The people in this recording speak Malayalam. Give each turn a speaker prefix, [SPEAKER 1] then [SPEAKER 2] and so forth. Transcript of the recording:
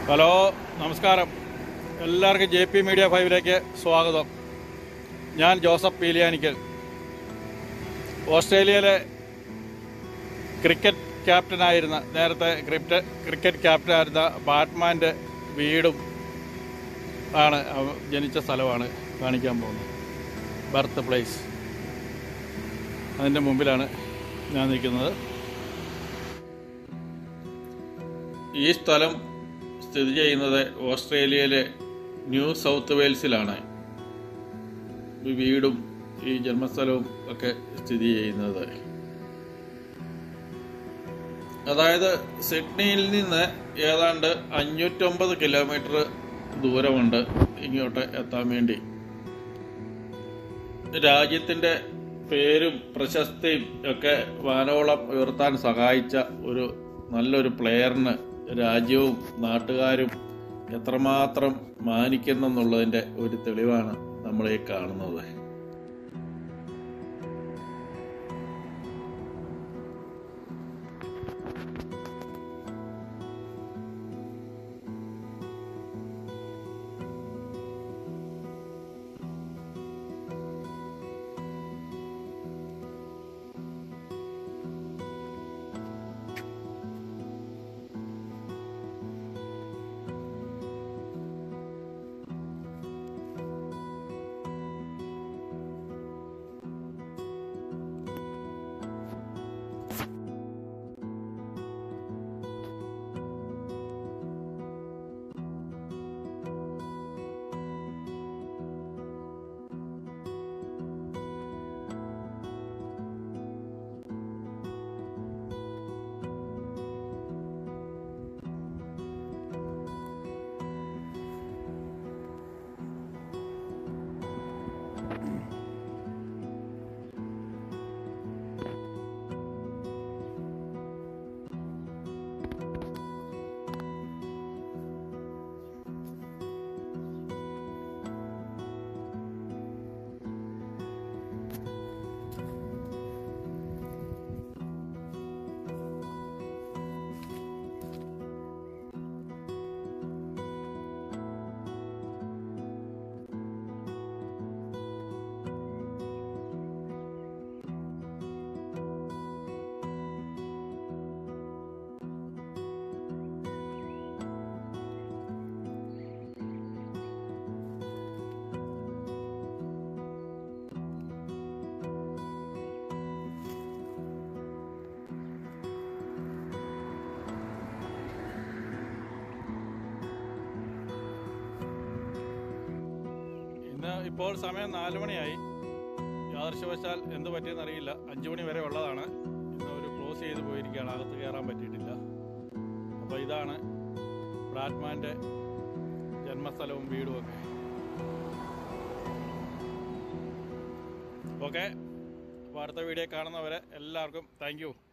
[SPEAKER 1] ഹലോ നമസ്കാരം എല്ലാവർക്കും ജെ പി മീഡിയ ഫൈവിലേക്ക് സ്വാഗതം ഞാൻ ജോസഫ് പീലിയാനിക്കൽ ഓസ്ട്രേലിയയിലെ ക്രിക്കറ്റ് ക്യാപ്റ്റനായിരുന്ന നേരത്തെ ക്രിക്കറ്റ് ക്രിക്കറ്റ് ക്യാപ്റ്റനായിരുന്ന ബാറ്റ്മാൻ്റെ വീടും ആണ് അവ- ജനിച്ച സ്ഥലമാണ് കാണിക്കാൻ പോകുന്നത് ബർത്ത് പ്ലേസ് അതിൻ്റെ മുമ്പിലാണ് ഞാൻ നിൽക്കുന്നത് ഈ സ്ഥലം സ്ഥിതി ചെയ്യുന്നത് ഓസ്ട്രേലിയയിലെ ന്യൂ സൗത്ത് വെയിൽസിലാണ് ഈ വീടും ഈ ജന്മസ്ഥലവും ഒക്കെ സ്ഥിതി ചെയ്യുന്നത് അതായത് സിഡ്നിയിൽ നിന്ന് ഏതാണ്ട് അഞ്ഞൂറ്റൊമ്പത് കിലോമീറ്റർ ദൂരമുണ്ട് ഇങ്ങോട്ട് എത്താൻ വേണ്ടി രാജ്യത്തിൻ്റെ പേരും പ്രശസ്തിയും ഒക്കെ വാനോളം ഉയർത്താൻ സഹായിച്ച ഒരു നല്ലൊരു പ്ലെയറിന് രാജ്യവും നാട്ടുകാരും എത്രമാത്രം മാനിക്കുന്നെന്നുള്ളതിൻ്റെ ഒരു തെളിവാണ് നമ്മൾ ഈ കാണുന്നത് ഇന്ന് ഇപ്പോൾ സമയം നാല് മണിയായി യാദർശവശാൽ എന്ത് പറ്റിയെന്ന് അറിയില്ല അഞ്ചു മണി വരെ ഉള്ളതാണ് ഇന്ന് ഒരു ക്ലോസ് ചെയ്ത് പോയിരിക്കുകയാണ് അകത്ത് കയറാൻ പറ്റിയിട്ടില്ല അപ്പോൾ ഇതാണ് ബ്രാഡ്മാൻ്റെ ജന്മസ്ഥലവും വീടും ഒക്കെ ഓക്കെ അപ്പോൾ അടുത്ത വീഡിയോ കാണുന്നവരെ എല്ലാവർക്കും താങ്ക് യു